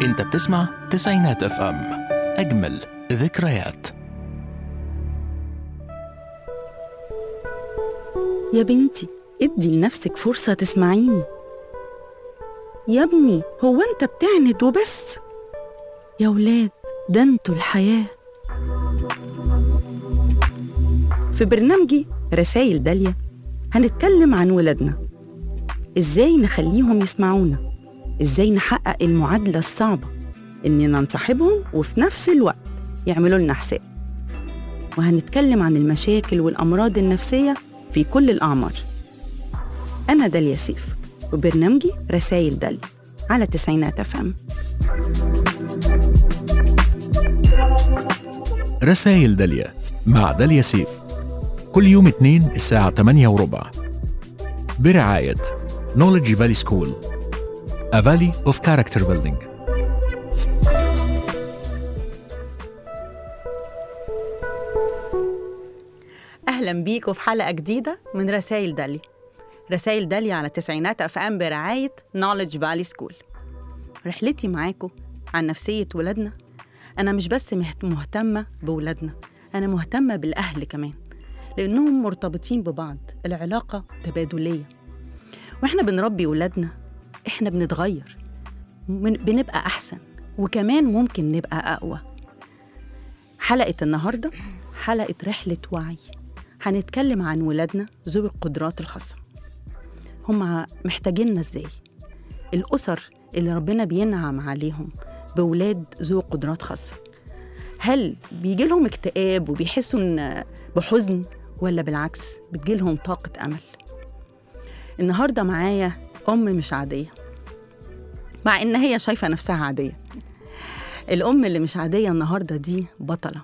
انت بتسمع تسعينات اف ام اجمل ذكريات يا بنتي ادي لنفسك فرصة تسمعيني يا ابني هو انت بتعند وبس يا ولاد ده انتوا الحياة في برنامجي رسايل داليا هنتكلم عن ولادنا ازاي نخليهم يسمعونا ازاي نحقق المعادلة الصعبة اننا نصاحبهم وفي نفس الوقت يعملوا لنا حساب وهنتكلم عن المشاكل والأمراض النفسية في كل الأعمار أنا داليا سيف وبرنامجي رسايل داليا على تسعينات أفهم رسائل داليا مع داليا سيف كل يوم اثنين الساعة 8 وربع برعاية Knowledge Valley School A Valley of Character Building أهلا بيكم في حلقة جديدة من رسائل داليا رسائل داليا على تسعينات أف أم برعاية نوليدج فالي سكول رحلتي معاكم عن نفسية ولادنا أنا مش بس مهت- مهتمة بولادنا أنا مهتمة بالأهل كمان لأنهم مرتبطين ببعض العلاقة تبادلية وإحنا بنربي ولادنا إحنا بنتغير من- بنبقى أحسن وكمان ممكن نبقى أقوى حلقة النهاردة حلقة رحلة وعي هنتكلم عن ولادنا ذوي القدرات الخاصة هم محتاجيننا ازاي الأسر اللي ربنا بينعم عليهم بولاد ذوي قدرات خاصة هل بيجي لهم اكتئاب وبيحسوا إن بحزن ولا بالعكس بتجي لهم طاقة أمل النهاردة معايا أم مش عادية مع إن هي شايفة نفسها عادية الأم اللي مش عادية النهاردة دي بطلة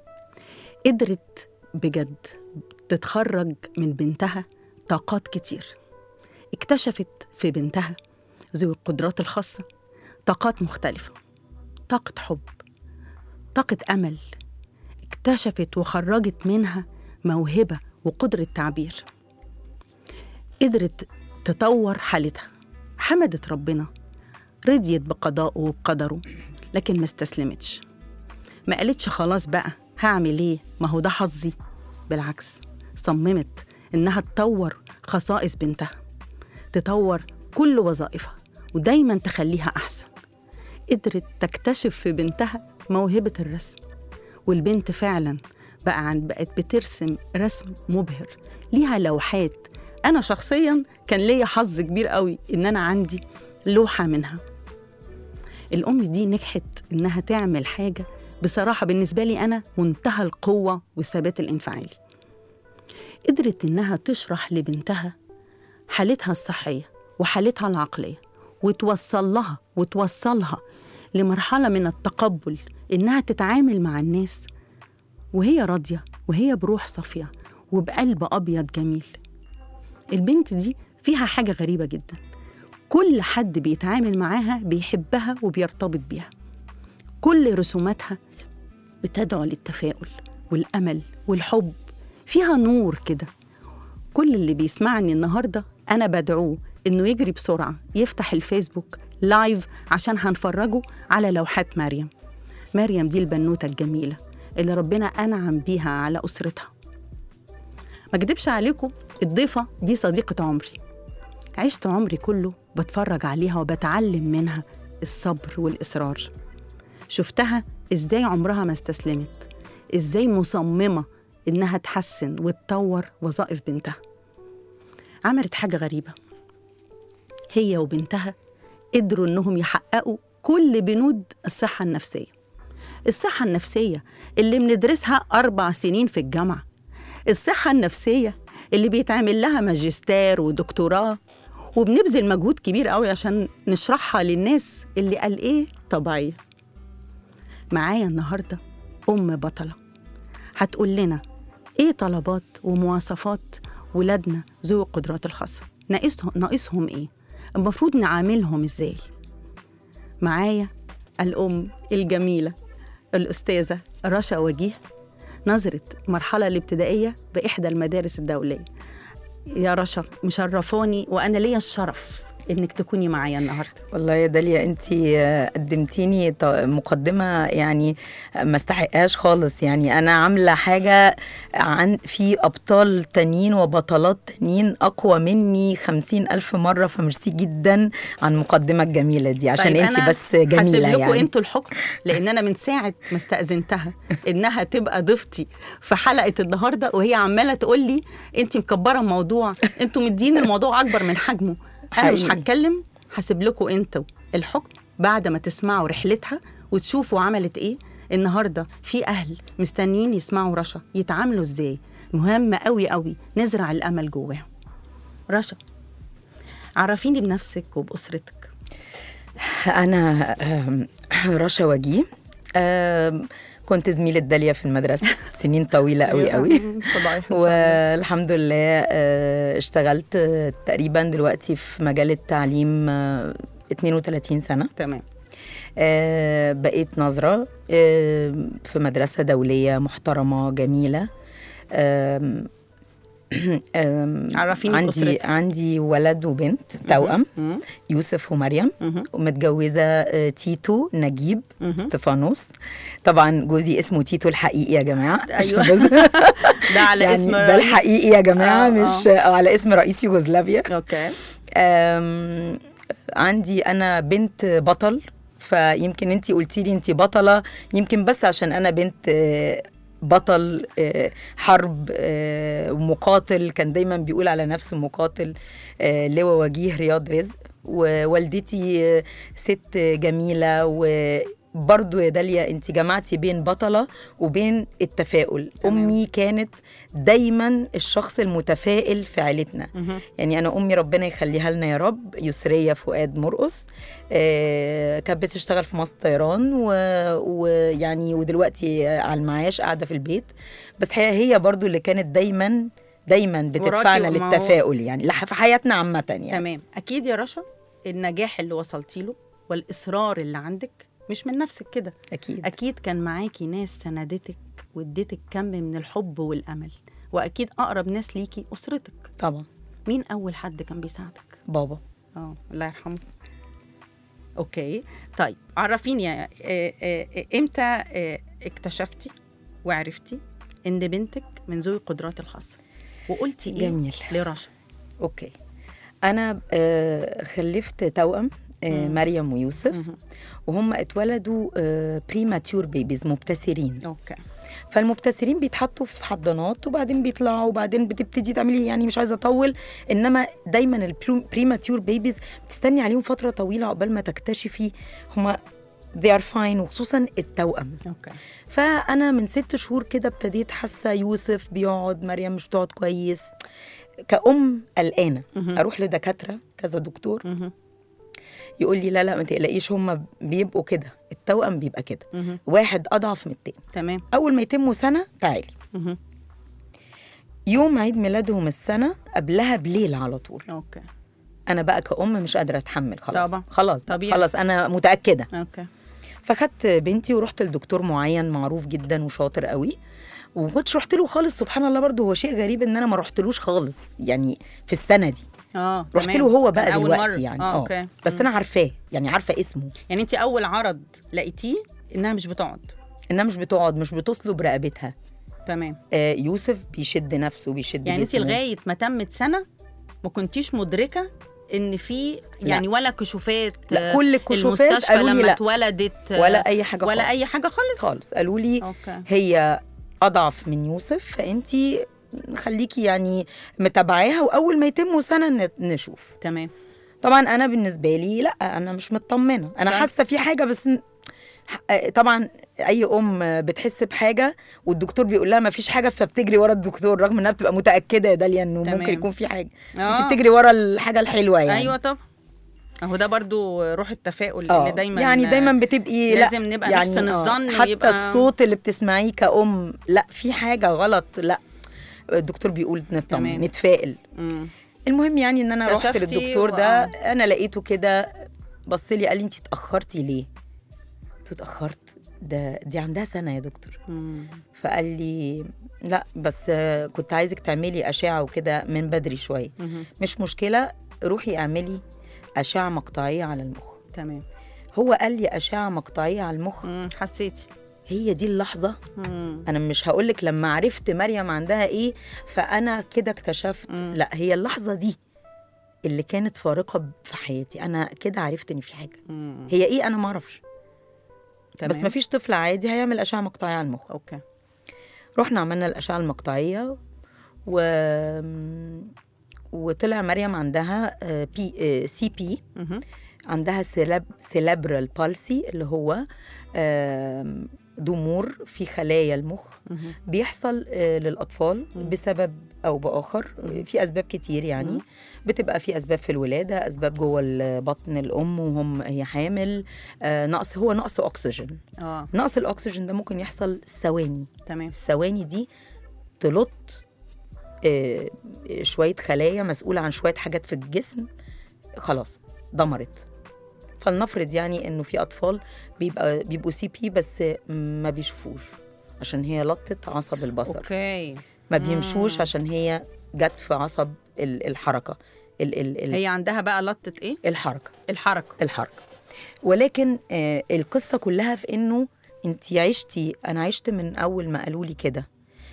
قدرت بجد تتخرج من بنتها طاقات كتير اكتشفت في بنتها ذوي القدرات الخاصة طاقات مختلفة طاقة حب طاقة أمل اكتشفت وخرجت منها موهبة وقدرة تعبير قدرت تطور حالتها حمدت ربنا رضيت بقضائه وبقدره لكن ما استسلمتش ما قالتش خلاص بقى هعمل ايه ما هو ده حظي بالعكس صممت انها تطور خصائص بنتها تطور كل وظائفها ودايما تخليها احسن قدرت تكتشف في بنتها موهبة الرسم والبنت فعلا بقى عن بقت بترسم رسم مبهر ليها لوحات انا شخصيا كان ليا حظ كبير قوي ان انا عندي لوحة منها الأم دي نجحت إنها تعمل حاجة بصراحة بالنسبة لي أنا منتهى القوة والثبات الانفعالي قدرت إنها تشرح لبنتها حالتها الصحية وحالتها العقلية وتوصل لها وتوصلها لمرحلة من التقبل إنها تتعامل مع الناس وهي راضية وهي بروح صافية وبقلب أبيض جميل البنت دي فيها حاجة غريبة جدا كل حد بيتعامل معاها بيحبها وبيرتبط بيها كل رسوماتها بتدعو للتفاؤل والأمل والحب فيها نور كده كل اللي بيسمعني النهاردة أنا بدعوه إنه يجري بسرعة يفتح الفيسبوك لايف عشان هنفرجه على لوحات مريم مريم دي البنوتة الجميلة اللي ربنا أنعم بيها على أسرتها ما اكدبش عليكم الضيفة دي صديقة عمري عشت عمري كله بتفرج عليها وبتعلم منها الصبر والإصرار شفتها إزاي عمرها ما استسلمت إزاي مصممة إنها تحسن وتطور وظائف بنتها عملت حاجة غريبة هي وبنتها قدروا إنهم يحققوا كل بنود الصحة النفسية الصحة النفسية اللي بندرسها أربع سنين في الجامعة الصحة النفسية اللي بيتعمل لها ماجستير ودكتوراه وبنبذل مجهود كبير قوي عشان نشرحها للناس اللي قال ايه طبيعية معايا النهاردة أم بطلة هتقول لنا ايه طلبات ومواصفات ولادنا ذوي القدرات الخاصة ناقصهم ناقصهم ايه المفروض نعاملهم ازاي معايا الأم الجميلة الأستاذة رشا وجيه نظرة المرحلة الابتدائية بإحدى المدارس الدولية يا رشا مشرفاني وأنا ليا الشرف انك تكوني معايا النهارده والله يا داليا انت قدمتيني ط- مقدمه يعني ما استحقهاش خالص يعني انا عامله حاجه عن في ابطال تانيين وبطلات تانيين اقوى مني خمسين الف مره فميرسي جدا على المقدمه الجميله دي عشان طيب انت أنا بس هسيب جميله لكم يعني انتوا الحكم لان انا من ساعه ما استاذنتها انها تبقى ضيفتي في حلقه النهارده وهي عماله تقول لي انت مكبره الموضوع انتوا مدين الموضوع اكبر من حجمه انا مش حقيقي. هتكلم هسيب لكم انتوا الحكم بعد ما تسمعوا رحلتها وتشوفوا عملت ايه النهارده في اهل مستنيين يسمعوا رشا يتعاملوا ازاي مهم قوي قوي نزرع الامل جواهم رشا عرفيني بنفسك وباسرتك انا آم، رشا وجيه آم، كنت زميلة داليا في المدرسة سنين طويلة قوي قوي والحمد لله آه، اشتغلت آه، تقريبا دلوقتي في مجال التعليم آه، 32 سنة تمام آه، بقيت نظرة آه، في مدرسة دولية محترمة جميلة آم، آم، عرفيني عندي بأسرتك. عندي ولد وبنت توأم مم. يوسف ومريم مهم. ومتجوزة آه، تيتو نجيب استفانوس طبعا جوزي اسمه تيتو الحقيقي يا جماعة عشان أيوة. بس- ده على يعني اسم ده رئيس- الحقيقي يا جماعة آه، مش آه. على اسم رئيس يوغوسلافيا اوكي أم، عندي انا بنت بطل فيمكن انتي قلتي لي انتي بطله يمكن بس عشان انا بنت آه، بطل آه، حرب آه، ومقاتل كان دايما بيقول على نفسه مقاتل آه، لواء وجيه رياض رزق ووالدتي آه، ست جميله وبرضو يا داليا انت جمعتي بين بطله وبين التفاؤل تمام. امي كانت دايما الشخص المتفائل في عيلتنا مهم. يعني انا امي ربنا يخليها لنا يا رب يسريه فؤاد مرقص آه كانت بتشتغل في مصر طيران و- ويعني ودلوقتي على المعاش قاعده في البيت بس هي هي برضو اللي كانت دايما دايما بتدفعنا وراكي وما هو- للتفاؤل يعني لح- في حياتنا عامه يعني تمام اكيد يا رشا النجاح اللي وصلتي له والاصرار اللي عندك مش من نفسك كده اكيد اكيد كان معاكي ناس سندتك واديتك كم من الحب والامل واكيد اقرب ناس ليكي اسرتك طبعا مين اول حد كان بيساعدك بابا اه الله يرحمه اوكي طيب عرفيني يا- آه، آه، آه، امتى آه، اكتشفتي وعرفتي ان بنتك من ذوي القدرات الخاصه وقلتي ايه جميل. لرشا اوكي انا آه خلفت توأم آه مريم ويوسف وهم اتولدوا بريماتيور بيبيز مبتسرين اوكي فالمبتسرين بيتحطوا في حضانات وبعدين بيطلعوا وبعدين بتبتدي تعملي يعني مش عايزه اطول انما دايما البريماتيور بيبيز بتستني عليهم فتره طويله عقبال ما تكتشفي هما they are fine وخصوصا التوأم اوكي فانا من ست شهور كده ابتديت حاسه يوسف بيقعد مريم مش بتقعد كويس كأم قلقانه اروح لدكاتره كذا دكتور مهم. يقول لي لا لا ما تقلقيش هم بيبقوا كده التوأم بيبقى كده مهم. واحد اضعف من التاني تمام اول ما يتموا سنه تعالي مهم. يوم عيد ميلادهم السنه قبلها بليل على طول اوكي انا بقى كأم مش قادره اتحمل خلاص طبعا. خلاص طبيعي. خلاص انا متاكده اوكي فخدت بنتي ورحت لدكتور معين معروف جدا وشاطر قوي وما كنتش رحت له خالص سبحان الله برضه هو شيء غريب ان انا ما رحتلوش خالص يعني في السنه دي اه رحت تمام. له هو كان بقى أول دلوقتي مرة. يعني اه اوكي بس انا عارفاه يعني عارفه اسمه يعني انت اول عرض لقيتيه انها مش بتقعد انها مش بتقعد مش بتصلب رقبتها تمام آه يوسف بيشد نفسه بيشد يعني انت جسمه. لغايه ما تمت سنه ما كنتيش مدركه ان في يعني ولا كشوفات لا، آه، كل الكشوفات المستشفى قالوا لي لما لا. اتولدت آه، ولا اي حاجه ولا خالص. اي حاجه خالص خالص قالوا لي اوكي هي اضعف من يوسف فانتي خليكي يعني متابعاها واول ما يتموا سنه ن- نشوف تمام طبعا انا بالنسبه لي لا انا مش مطمنه انا طيب. حاسه في حاجه بس ن- ح- طبعا اي ام بتحس بحاجه والدكتور بيقول لها ما فيش حاجه فبتجري ورا الدكتور رغم انها بتبقى متاكده يا داليا انه تمام. ممكن يكون في حاجه بس آه. انت بتجري ورا الحاجه الحلوه يعني ايوه طبعا اهو ده برضو روح التفاؤل آه، اللي دايما يعني دايما بتبقي لا لازم نبقى نحسن آه، الظن حتى ويبقى- الصوت اللي بتسمعيه كأم لا في حاجه غلط لا الدكتور بيقول نطمن تمام. نتفائل مم. المهم يعني ان انا رحت كشفتي للدكتور و- ده آه. انا لقيته كده بص لي قال لي انت اتاخرتي ليه قلت له اتاخرت ده دي عندها سنه يا دكتور مم. فقال لي لا بس آه، كنت عايزك تعملي اشعه وكده من بدري شويه مهم. مش مشكله روحي اعملي اشعه مقطعيه على المخ تمام هو قال لي اشعه مقطعيه على المخ مم. حسيتي هي دي اللحظه مم. انا مش هقولك لما عرفت مريم عندها ايه فانا كده اكتشفت مم. لا هي اللحظه دي اللي كانت فارقه في حياتي انا كده عرفت ان في حاجه مم. هي ايه انا ما اعرفش تمام. بس ما فيش طفل عادي هيعمل اشعه مقطعيه على المخ اوكي رحنا عملنا الاشعه المقطعيه و وطلع مريم عندها آه، بي سي بي مهم. عندها سيلاب سيلابرال بالسي اللي هو آم، ضمور في خلايا المخ مهم. بيحصل آه، للأطفال بسبب أو بآخر في أسباب كتير يعني بتبقى في أسباب في الولادة أسباب جوه ال- بطن الأم وهم هي حامل آه، نقص هو نقص أكسجين اه نقص الأكسجين ده ممكن يحصل ثواني تمام الثواني دي تلط آه، شوية خلايا مسؤولة عن شوية حاجات في الجسم خلاص دمرت فلنفرض يعني انه في اطفال بيبقى بيبقوا سي بي بس ما بيشوفوش عشان هي لطت عصب البصر اوكي ما بيمشوش عشان هي جت في عصب ال- الحركه ال ال ال هي عندها بقى لطة ايه الحركه الحركة الحركه ولكن آه القصه كلها في انه انت عشتي انا عشت من اول ما قالوا لي كده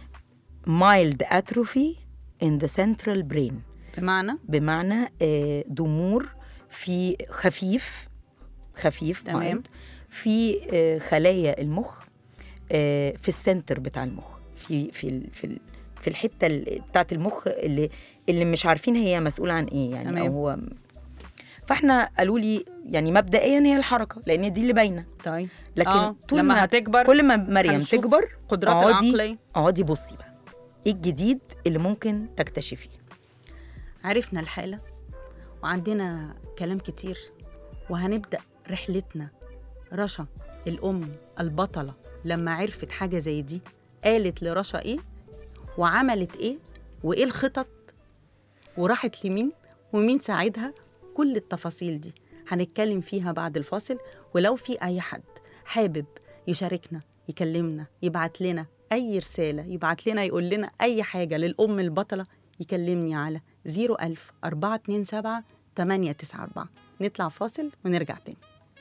mild atrophy in the central brain بمعنى بمعنى آه، ضمور في خفيف خفيف تمام. mild، في آه، خلايا المخ آه، في السنتر بتاع المخ في في ال- في ال- في الحته ال- بتاعت المخ اللي اللي مش عارفين هي مسؤوله عن ايه يعني تمام. او هو فاحنا قالوا لي يعني مبدئيا هي الحركه لان دي اللي باينه طيب لكن آه. طول لما ما هتكبر كل ما مريم هنشوف تكبر قدرات اقعدي- العقلية. اقعدي بصي بقى ايه الجديد اللي ممكن تكتشفيه عرفنا الحالة وعندنا كلام كتير وهنبدأ رحلتنا رشا الأم البطلة لما عرفت حاجة زي دي قالت لرشا إيه وعملت إيه وإيه الخطط وراحت لمين ومين ساعدها كل التفاصيل دي هنتكلم فيها بعد الفاصل ولو في أي حد حابب يشاركنا يكلمنا يبعت لنا أي رسالة يبعت لنا يقول لنا أي حاجة للأم البطلة يكلمني على 01000 427 894 نطلع فاصل ونرجع تاني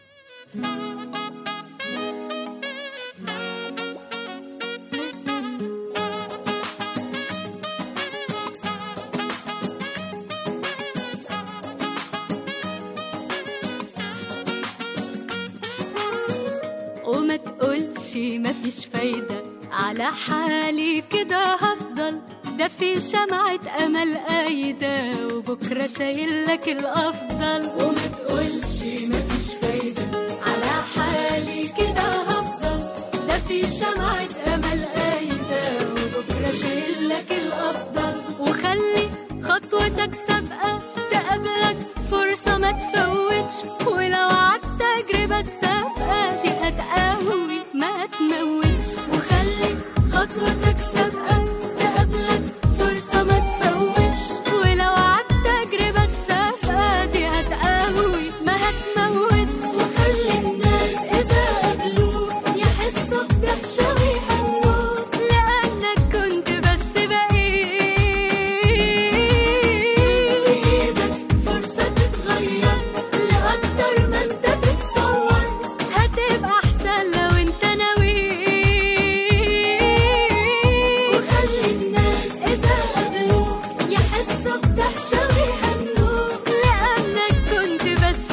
وما تقولش مفيش فايدة على حالي كده هفضل ده في شمعة أمل قايدة وبكرة شايل لك الأفضل وما تقولش مفيش فايدة على حالي كده هفضل ده في شمعة أمل قايدة وبكرة شايل لك الأفضل وخلي خطوتك سابقة تقابلك فرصة ما تفوتش ولو عدت تجربة السابقة دي هتقوي ما تموتش وخلي خطوتك سابقة تقابلك فرصة ما تفوتش ولو عدت تجربة السابقة دي هتقوي ما هتموتش وخلي الناس إذا قابلوك يحسوا بدهشة ويهنوك لأنك كنت بس بقيت في إيدك فرصة تتغير لأكتر ما أنت تتصور هتبقى أحسن لو أنت ناوي وخلي الناس إذا قابلوك يحسوا بدهشة ويهنوك لأنك كنت بس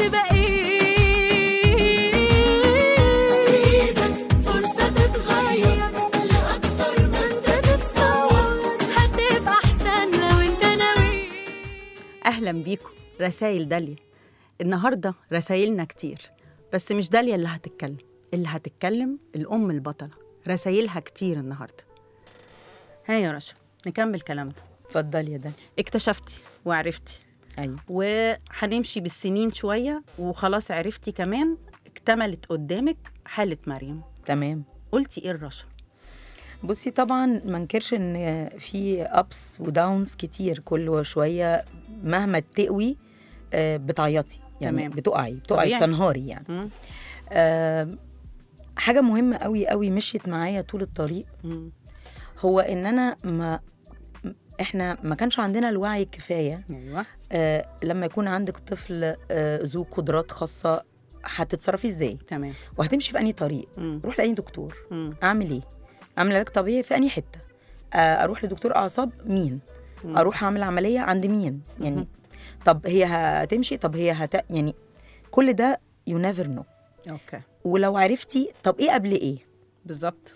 بقيت في إيدك فرصة تتغير لأكتر ما أنت تتصور هتبقى أحسن لو أنت ناوي أهلا بيكم رسائل داليا النهاردة رسايلنا كتير بس مش داليا اللي هتتكلم اللي هتتكلم الأم البطلة رسايلها كتير النهاردة ها يا رشا نكمل كلامنا اتفضلي يا دنيا اكتشفتي وعرفتي ايوه وهنمشي بالسنين شوية وخلاص عرفتي كمان اكتملت قدامك حالة مريم تمام قلتي ايه الرشا بصي طبعا ما انكرش ان في ابس وداونز كتير كل شويه مهما تقوي آه، بتعيطي يعني تمام. بتقعي بتقعي طبيعي. تنهاري يعني مم. آه، حاجه مهمه قوي قوي مشيت معايا طول الطريق مم. هو ان انا ما احنا ما كانش عندنا الوعي الكفايه ايوه آه لما يكون عندك طفل آه ذو قدرات خاصه هتتصرفي ازاي تمام وهتمشي في انهي طريق مم. روح لاي دكتور مم. اعمل ايه اعمل علاج طبيعي في انهي حته آه اروح لدكتور اعصاب مين مم. اروح اعمل عمليه عند مين يعني طب هي هتمشي طب هي هت يعني كل ده يو نيفر نو اوكي ولو عرفتي طب ايه قبل ايه بالظبط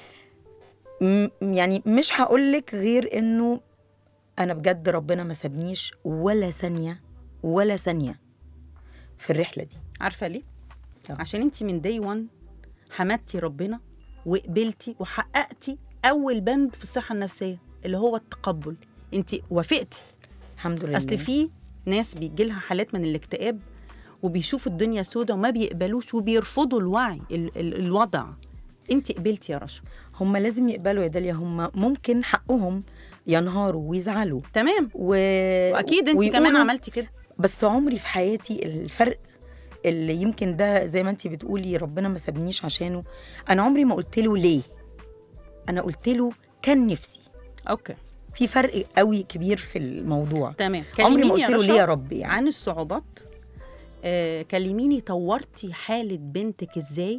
م- يعني مش هقولك غير انه انا بجد ربنا ما سابنيش ولا ثانيه ولا ثانيه في الرحله دي عارفه ليه آه. عشان انت من داي 1 حمدتي ربنا وقبلتي وحققتي اول بند في الصحه النفسيه اللي هو التقبل انت وافقتي الحمد لله اصل في ناس بيجي لها حالات من الاكتئاب وبيشوفوا الدنيا سودة وما بيقبلوش وبيرفضوا الوعي ال- ال- الوضع انت قبلتي يا رشا هم لازم يقبلوا يا داليا هم ممكن حقهم ينهاروا ويزعلوا تمام و... واكيد انت ويقولوا- كمان عملتي كده بس عمري في حياتي الفرق اللي يمكن ده زي ما انت بتقولي ربنا ما سابنيش عشانه انا عمري ما قلت له ليه انا قلت له كان نفسي اوكي في فرق قوي كبير في الموضوع تمام عمري ما كلميني قلت له رشا ليه يا رب يعني عن الصعوبات آه كلميني طورتي حالة بنتك ازاي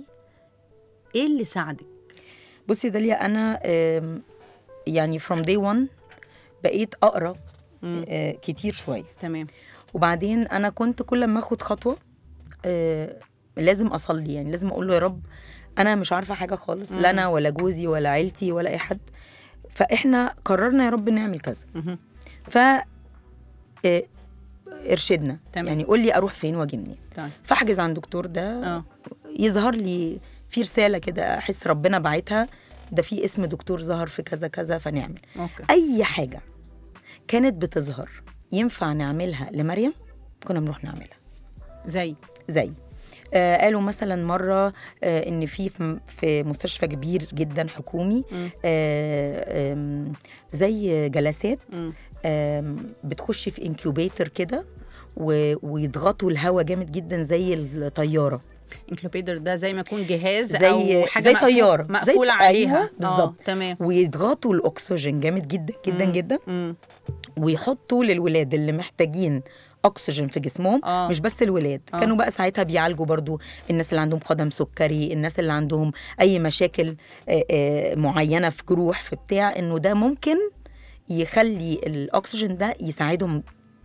ايه اللي ساعدك بصي يا داليا انا آم، يعني from day one بقيت اقرا مم. آه، كتير شويه تمام وبعدين انا كنت كل ما اخد خطوه آه، لازم اصلي يعني لازم اقول له يا رب انا مش عارفه حاجه خالص لا انا ولا جوزي ولا عيلتي ولا اي حد فاحنا قررنا يا رب نعمل كذا مهم. ف آه، ارشدنا تمام. يعني قول لي اروح فين واجي منين طيب فاحجز عند دكتور ده اه يظهر لي في رساله كده احس ربنا باعتها ده في اسم دكتور ظهر في كذا كذا فنعمل اوكي اي حاجه كانت بتظهر ينفع نعملها لمريم كنا بنروح نعملها زي زي آه قالوا مثلا مره آه ان في في مستشفى كبير جدا حكومي مم. آه آم، زي جلسات مم. آم، بتخشي في انكيوبيتر كده و- ويضغطوا الهواء جامد جدا زي الطياره انكلوبيدر ده زي ما يكون جهاز زي او حاجه زي مقفول- طياره مقفوله زي عليها أيوة بالظبط آه، تمام ويضغطوا الاكسجين جامد جدا جدا مم. جدا مم. ويحطوا للولاد اللي محتاجين اكسجين في جسمهم آه. مش بس الولاد آه. كانوا بقى ساعتها بيعالجوا برضو الناس اللي عندهم قدم سكري الناس اللي عندهم اي مشاكل آه، آه، معينه في جروح في بتاع انه ده ممكن يخلي الاكسجين ده يساعدهم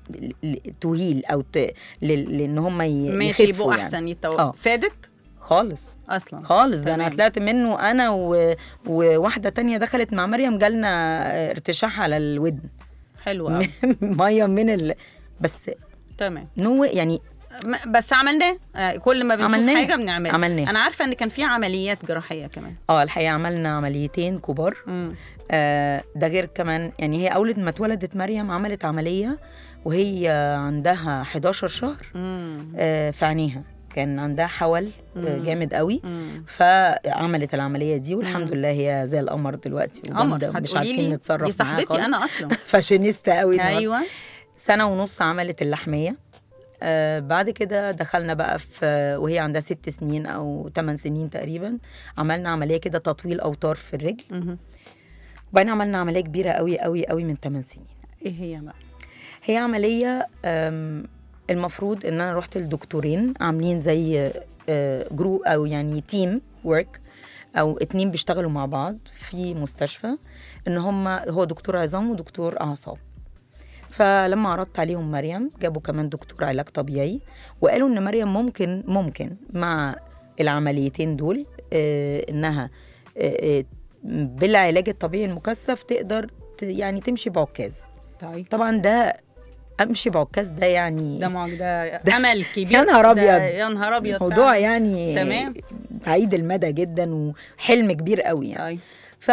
تهيل او ت... ل- لان هم ي... ماشي يخفوا يبقوا يعني. احسن يتو... آه. فادت خالص اصلا خالص ده انا تمام. طلعت منه انا و... وواحده تانية دخلت مع مريم جالنا ارتشاح على الودن حلو قوي ميه من ال... بس تمام نو يعني م- بس عملناه آه، كل ما بنشوف عملناه. حاجه بنعملها عملناه. انا عارفه ان كان في عمليات جراحيه كمان اه الحقيقه عملنا عمليتين كبار مم. آه ده غير كمان يعني هي اول ما اتولدت مريم عملت عمليه وهي عندها 11 شهر مم. آه في عينيها كان عندها حول آه جامد قوي مم. فعملت العمليه دي والحمد لله هي زي القمر دلوقتي قمر وجامدة، مش هتقولي عارفين لي نتصرف دي معاها صاحبتي خالص. انا اصلا فاشينيستا قوي النهاردة. ايوه سنه ونص عملت اللحميه آه بعد كده دخلنا بقى في وهي عندها ست سنين او ثمان سنين تقريبا عملنا عمليه كده تطويل اوتار في الرجل مهم. وبعدين عملنا عمليه كبيره قوي قوي قوي من 8 سنين ايه هي بقى هي عمليه آم، المفروض ان انا رحت لدكتورين عاملين زي جروب او يعني تيم ورك او اتنين بيشتغلوا مع بعض في مستشفى ان هم هو دكتور عظام ودكتور اعصاب فلما عرضت عليهم مريم جابوا كمان دكتور علاج طبيعي وقالوا ان مريم ممكن ممكن مع العمليتين دول آه، انها آه، آه، بالعلاج الطبيعي المكثف تقدر ت- يعني تمشي بعكاز طيب طبعا ده امشي بعكاز ده يعني ده معج ده امل كبير يا نهار ده أبيض. يا نهار ابيض موضوع فعلاً. يعني تمام. بعيد المدى جدا وحلم كبير قوي يعني طيب ف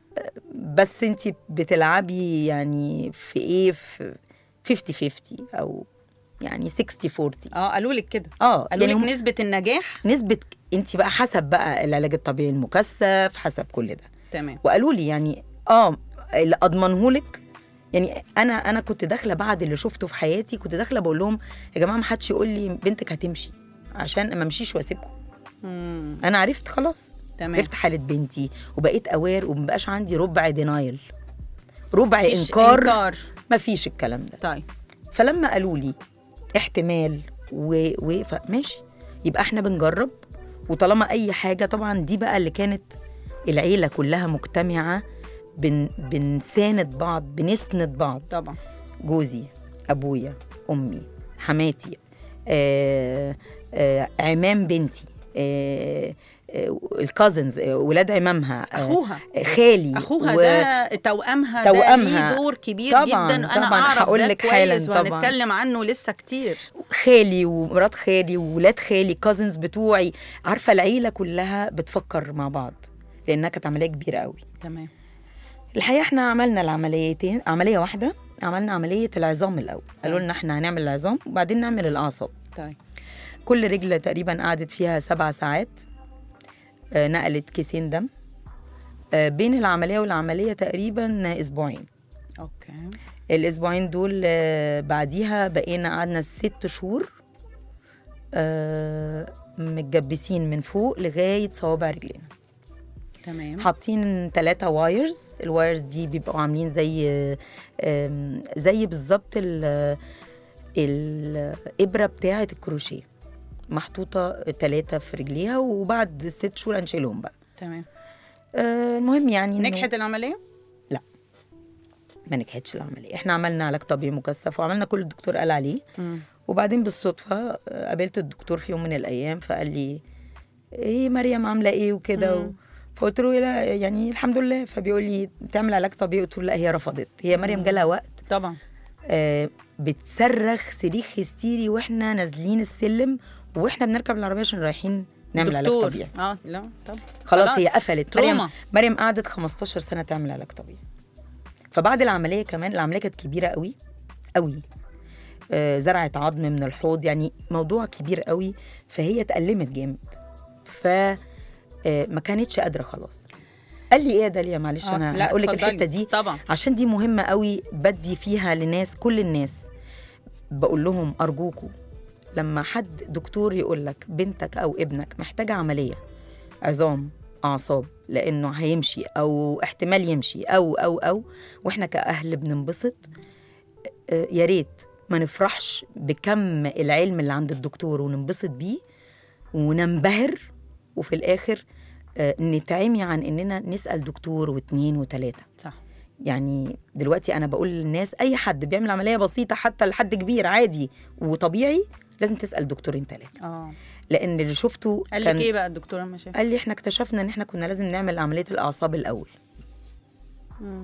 بس انت بتلعبي يعني في ايه في 50 50 او يعني 60 40 اه قالوا لك كده اه قالوا يعني لك هم- نسبه النجاح نسبه انت بقى حسب بقى العلاج الطبيعي المكثف حسب كل ده تمام وقالوا لي يعني اه اللي اضمنهولك يعني انا انا كنت داخله بعد اللي شفته في حياتي كنت داخله بقول لهم يا جماعه ما حدش يقول لي بنتك هتمشي عشان ما امشيش واسيبكم مم. انا عرفت خلاص تمام عرفت حاله بنتي وبقيت اوير ومبقاش عندي ربع دينايل ربع مفيش انكار إنكار. مفيش الكلام ده طيب فلما قالوا لي احتمال و, و... فماشي يبقى احنا بنجرب وطالما اي حاجه طبعا دي بقى اللي كانت العيله كلها مجتمعه بن... بنساند بعض بنسند بعض طبعا جوزي ابويا امي حماتي آه آه عمام بنتي آه آه الكازنز آه ولاد عمامها آه أخوها. خالي اخوها و- ده توأمها ده توأمها. ليه دور كبير طبعاً، جدا انا طبعاً. اعرف هقول ده لك كويس حالاً طبعاً. وهنتكلم عنه لسه كتير خالي ومرات خالي وولاد خالي كازنز بتوعي عارفه العيله كلها بتفكر مع بعض لانها كانت عمليه كبيره قوي تمام الحقيقه احنا عملنا العمليتين عمليه واحده عملنا عمليه العظام الاول قالوا لنا احنا هنعمل العظام وبعدين نعمل الاعصاب طيب كل رجل تقريبا قعدت فيها سبع ساعات آه، نقلت كيسين دم آه، بين العمليه والعمليه تقريبا اسبوعين اوكي الاسبوعين دول آه، بعديها بقينا قعدنا ست شهور آه، متجبسين من فوق لغايه صوابع رجلينا تمام حاطين ثلاثة وايرز الوايرز دي بيبقوا عاملين زي آم، زي بالظبط ال- الإبرة بتاعة الكروشيه محطوطة ثلاثة في رجليها وبعد ست شهور هنشيلهم بقى تمام آه، المهم يعني إنه- نجحت العمليه ما نجحتش العمليه احنا عملنا علاج طبيعي مكثف وعملنا كل الدكتور قال عليه مم. وبعدين بالصدفه آه، قابلت الدكتور في يوم من الايام فقال لي ايه مريم عامله ايه وكده و... فقلت له لا يعني الحمد لله فبيقول لي بتعمل علاج طبيعي قلت له لا هي رفضت هي مريم جالها وقت طبعا آه بتصرخ صريخ هستيري واحنا نازلين السلم واحنا بنركب العربيه عشان رايحين نعمل علاج دكتور. طبيعي اه لا طبعا خلاص, هي قفلت مريم تروما. مريم قعدت 15 سنه تعمل علاج طبيعي فبعد العمليه كمان العمليه كانت كبيره قوي قوي آه زرعت عظم من الحوض يعني موضوع كبير قوي فهي اتألمت جامد ف آه ما كانتش قادره خلاص قال لي ايه يا داليا معلش آه، انا لا، هقول لك اتفضلي. الحته دي طبعا. عشان دي مهمه قوي بدي فيها لناس كل الناس بقول لهم ارجوكوا لما حد دكتور يقول لك بنتك او ابنك محتاجه عمليه عظام اعصاب لانه هيمشي او احتمال يمشي او او او واحنا كاهل بننبسط آه، يا ريت ما نفرحش بكم العلم اللي عند الدكتور وننبسط بيه وننبهر وفي الاخر آه، نتعمي عن اننا نسال دكتور واتنين وتلاته صح يعني دلوقتي انا بقول للناس اي حد بيعمل عمليه بسيطه حتى لحد كبير عادي وطبيعي لازم تسال دكتورين ثلاثه اه لان اللي شفته قال كان لك ايه بقى الدكتور لما شاف قال لي احنا اكتشفنا ان احنا كنا لازم نعمل عمليه الاعصاب الاول مم.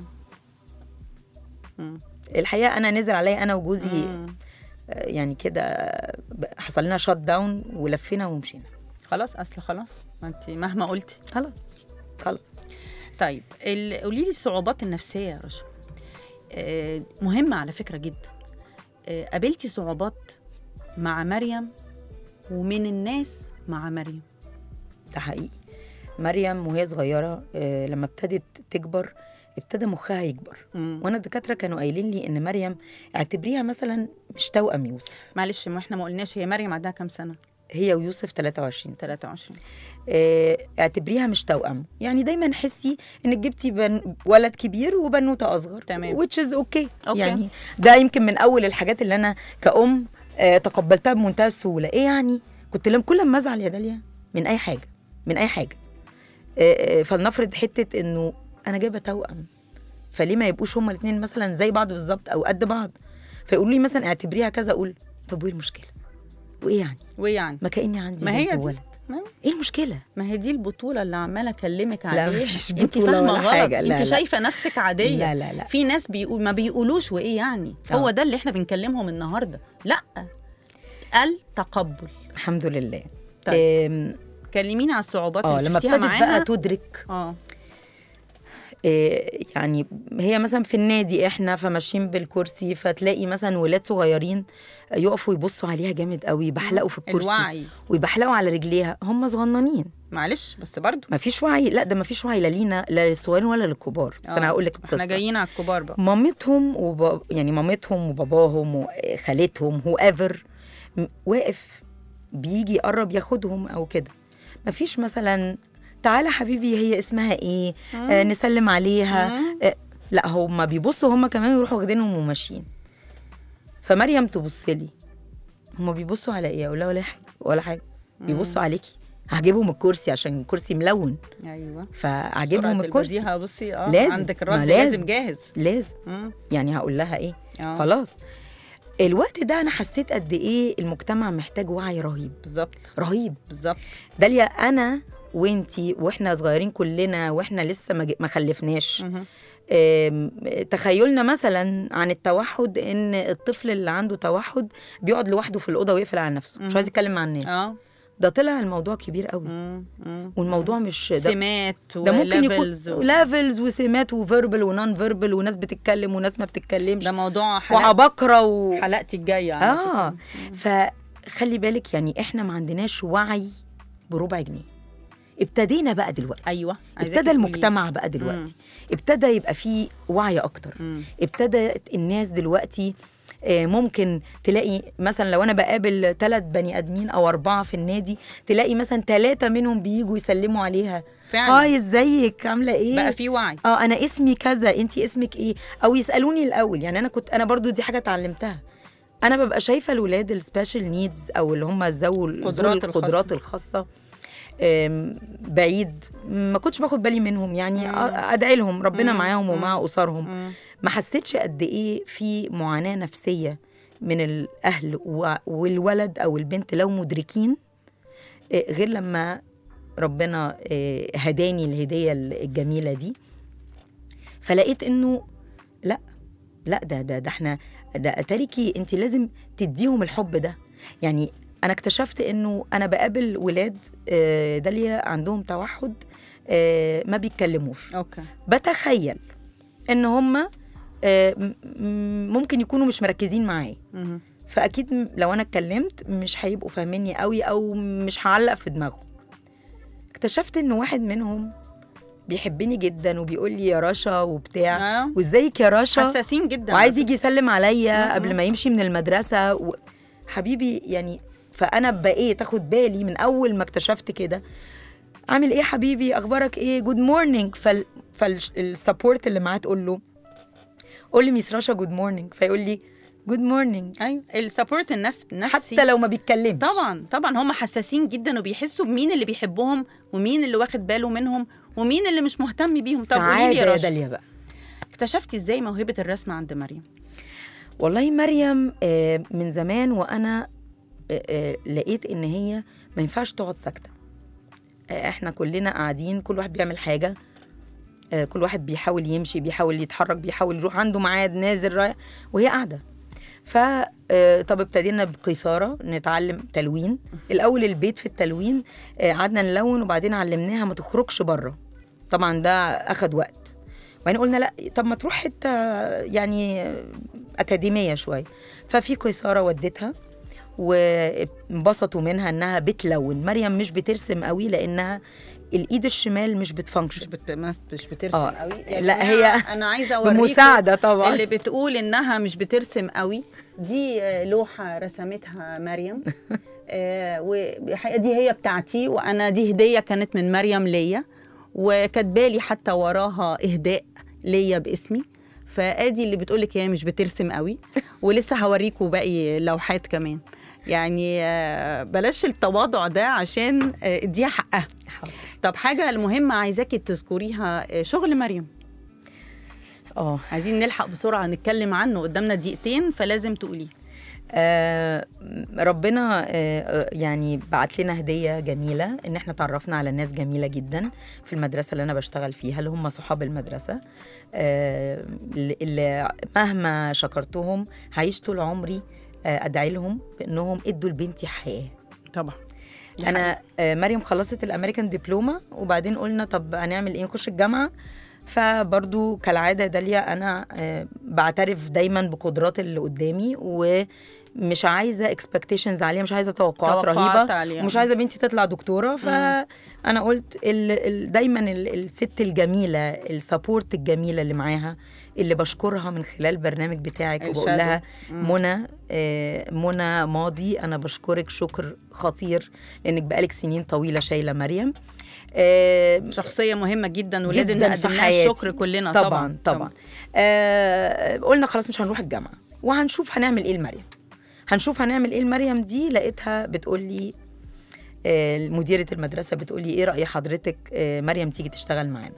مم. الحقيقه انا نزل عليا انا وجوزي مم. آه، يعني كده آه، حصل لنا شات داون ولفينا ومشينا خلاص اصل خلاص ما انت مهما قلتي خلاص خلاص طيب ال- قولي لي الصعوبات النفسيه يا رشا آه، مهمه على فكره جدا آه، قابلتي صعوبات مع مريم ومن الناس مع مريم ده حقيقي مريم وهي صغيره آه، لما ابتدت تكبر ابتدى مخها يكبر مم. وانا الدكاتره كانوا قايلين لي ان مريم اعتبريها مثلا مش توأم يوسف معلش ما احنا ما قلناش هي مريم عندها كام سنه هي ويوسف 23 سنه 23 آه، اعتبريها مش توأم يعني دايما حسي انك جبتي بن... ولد كبير وبنوته اصغر تمام. which is okay. أوكي. يعني ده يمكن من اول الحاجات اللي انا كأم آه، تقبلتها بمنتهى السهوله ايه يعني كنت لم كل ما ازعل يا داليا من اي حاجه من اي حاجه آه، آه، فلنفرض حته انه انا جايبه توأم فليه ما يبقوش هما الاثنين مثلا زي بعض بالظبط او قد بعض فيقولوا لي مثلا اعتبريها كذا اقول طب وايه المشكله وايه يعني وايه يعني ما كاني عندي ما بنت هي دي وولد ما- ايه المشكله ما هي دي البطوله اللي عماله اكلمك لا، عليها مفيش انت بطولة فاهمه ولا غلط حاجة. لا، انت لا. شايفه نفسك عاديه لا، لا، لا. في ناس بيقول ما بيقولوش وايه يعني هو آه. ده اللي احنا بنكلمهم النهارده لا التقبل الحمد لله طيب. آم، كلميني على الصعوبات اه اللي لما شفتيها ابتدت معاها بقى تدرك اه آه، يعني هي مثلا في النادي احنا فماشيين بالكرسي فتلاقي مثلا ولاد صغيرين يقفوا يبصوا عليها جامد قوي يبحلقوا في الكرسي الوعي. ويبحلقوا على رجليها هم صغننين معلش بس برضو ما فيش وعي لا ده ما فيش وعي لا لينا لا للصغيرين ولا للكبار بس انا آه، هقول لك احنا القصه جايين على الكبار بقى مامتهم وب... يعني مامتهم وباباهم وخالتهم هو ايفر واقف بيجي يقرب ياخدهم او كده مفيش مثلا تعالى حبيبي هي اسمها ايه آه نسلم عليها آه لا هما بيبصوا هما كمان يروحوا واخدينهم وماشيين فمريم تبص لي هما بيبصوا على ايه اقول لها ولا حاجه ولا حاجه بيبصوا عليكي هجيبهم الكرسي عشان الكرسي ملون ايوه فاعجبهم الكرسي البديهة بصي اه لازم. عندك ما الرد لازم. لازم جاهز لازم مم. يعني هقول لها ايه آه. خلاص الوقت ده انا حسيت قد ايه المجتمع محتاج وعي رهيب بالظبط رهيب بالظبط داليا انا وانتي واحنا صغيرين كلنا واحنا لسه ما ج- ما خلفناش مهم. آم، تخيلنا مثلا عن التوحد ان الطفل اللي عنده توحد بيقعد لوحده في الاوضه ويقفل على نفسه مش عايز يتكلم مع الناس اه ده طلع الموضوع كبير قوي مم. مم. والموضوع مش ده, سمات ده ممكن يكون وليفلز و... ليفلز وسمات وفيربل ونون فيربل وناس بتتكلم وناس ما بتتكلمش ده موضوع حلقة وعبقرة و... حلقتي الجاية على اه فكرة. فخلي بالك يعني احنا ما عندناش وعي بربع جنيه ابتدينا بقى دلوقتي ايوه عايزاكي ابتدى تقولي. المجتمع بقى دلوقتي ابتدى يبقى فيه وعي اكتر مم. ابتدت الناس دلوقتي آه، ممكن تلاقي مثلا لو انا بقابل ثلاث بني ادمين او اربعه في النادي تلاقي مثلا ثلاثه منهم بييجوا يسلموا عليها فعلا هاي ازيك عامله ايه بقى في وعي اه انا اسمي كذا انت اسمك ايه او يسالوني الاول يعني انا كنت انا برضو دي حاجه اتعلمتها انا ببقى شايفه الولاد السبيشال نيدز او اللي هم ذوي ال- ذوي القدرات القدرات الخاصه آم، بعيد ما كنتش باخد بالي منهم يعني أ- ادعي لهم ربنا معاهم ومع اسرهم ما حسيتش قد ايه في معاناه نفسيه من الاهل و- والولد او البنت لو مدركين آه، غير لما ربنا آه، هداني الهديه الجميله دي فلقيت انه لا لا ده ده ده احنا ده اتاريكي انت لازم تديهم الحب ده يعني انا اكتشفت انه انا بقابل ولاد آه، داليا عندهم توحد آه، ما بيتكلموش اوكي بتخيل ان هم ممكن يكونوا مش مركزين معايا مهم. فاكيد م- لو انا اتكلمت مش هيبقوا فاهميني قوي او مش هعلق في دماغهم اكتشفت ان واحد منهم بيحبني جدا وبيقول لي يا رشا وبتاع آه. وازيك يا رشا حساسين جدا وعايز يجي يسلم عليا مم. قبل ما يمشي من المدرسه و... حبيبي يعني فانا بقيت اخد بالي من اول ما اكتشفت كده عامل ايه حبيبي اخبارك ايه جود مورنينج فال فالسبورت اللي معاه تقول له قول لي ميس رشا جود مورنينج فيقول لي جود مورنينج ايوه السبورت الناس نفسي حتى لو ما بيتكلمش طبعا طبعا هم حساسين جدا وبيحسوا بمين اللي بيحبهم ومين اللي واخد باله منهم ومين اللي مش مهتم بيهم طب قولي سعاده لي يا يا رشا داليا بقى اكتشفتي ازاي موهبه الرسم عند مريم والله مريم آه، من زمان وانا آه، آه، لقيت ان هي ما ينفعش تقعد ساكته آه، احنا كلنا قاعدين كل واحد بيعمل حاجه آه، كل واحد بيحاول يمشي بيحاول يتحرك بيحاول يروح عنده ميعاد نازل رايح وهي قاعده ف آه، طب ابتدينا بقيثاره نتعلم تلوين الاول البيت في التلوين آه، قعدنا نلون وبعدين علمناها ما تخرجش بره طبعا ده اخد وقت وبعدين قلنا لا طب ما تروح حته يعني اكاديميه شويه ففي قيثاره وديتها وانبسطوا منها انها بتلون مريم مش بترسم قوي لانها الايد الشمال مش بتفانكشن مش بت... مش مش بترسم آه. قوي لا، جماعة، هي انا عايزه اوريكم بمساعدة طبعاً. اللي بتقول انها مش بترسم قوي دي آه، لوحه رسمتها مريم آه، والحقيقه دي هي بتاعتي وانا دي هديه كانت من مريم ليا وكاتبالي حتى وراها اهداء ليا باسمي فادي اللي بتقولك هي مش بترسم قوي ولسه هوريكم باقي لوحات كمان يعني آه، بلاش التواضع ده عشان آه، اديها حقها طب حاجة المهمة عايزاكي تذكريها آه، شغل مريم اه عايزين نلحق بسرعة نتكلم عنه قدامنا دقيقتين فلازم تقولي آه، ربنا آه، آه، يعني بعت لنا هدية جميلة إن إحنا تعرفنا على ناس جميلة جدا في المدرسة اللي أنا بشتغل فيها اللي هم صحاب المدرسة آه، اللي- اللي مهما شكرتهم هعيش طول عمري آه، أدعي لهم بإنهم إدوا لبنتي حياة طبعا انا آه، مريم خلصت الامريكان ديبلوما وبعدين قلنا طب هنعمل ايه نخش الجامعه فبرضو كالعاده يا داليا انا آه، بعترف دايما بقدرات اللي قدامي ومش عايزه اكسبكتيشنز عليها مش عايزه توقعات, توقعات رهيبه عليها. ومش عايزه بنتي تطلع دكتوره فانا قلت ال ال دايما ال الست الجميله السبورت الجميله اللي معاها اللي بشكرها من خلال البرنامج بتاعك وبقول الشادو. لها منى آه، منى ماضي انا بشكرك شكر خطير لانك بقالك سنين طويله شايله مريم آه، شخصيه مهمه جدا ولازم جداً نقدم في لها حياتي. الشكر كلنا طبعا طبعا طبعا, طبعا. آه قلنا خلاص مش هنروح الجامعه وهنشوف هنعمل ايه لمريم هنشوف هنعمل ايه لمريم دي لقيتها بتقول لي آه مديره المدرسه بتقول لي ايه راي حضرتك آه مريم تيجي تشتغل معانا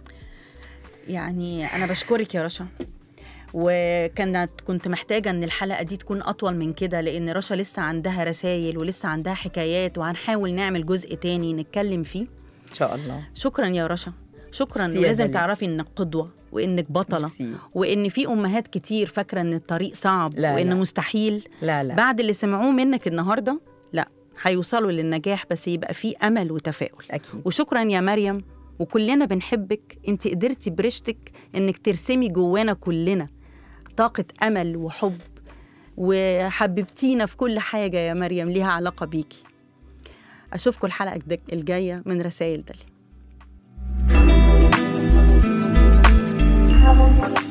يعني انا بشكرك يا رشا وكانت كنت محتاجه ان الحلقه دي تكون اطول من كده لان رشا لسه عندها رسائل ولسه عندها حكايات وهنحاول نعمل جزء تاني نتكلم فيه ان شاء الله شكرا يا رشا شكرا ميرسي يا ولازم داليا. تعرفي انك قدوه وانك بطله ميرسي. وان في امهات كتير فاكره ان الطريق صعب لا، وان لا. مستحيل لا لا بعد اللي سمعوه منك النهارده لا هيوصلوا للنجاح بس يبقى في امل وتفاؤل اكيد وشكرا يا مريم وكلنا بنحبك انت قدرتي برشتك انك ترسمي جوانا كلنا طاقة امل وحب وحببتينا في كل حاجة يا مريم ليها علاقة بيكي اشوفكم الحلقة الج- الجاية من رسائل دالي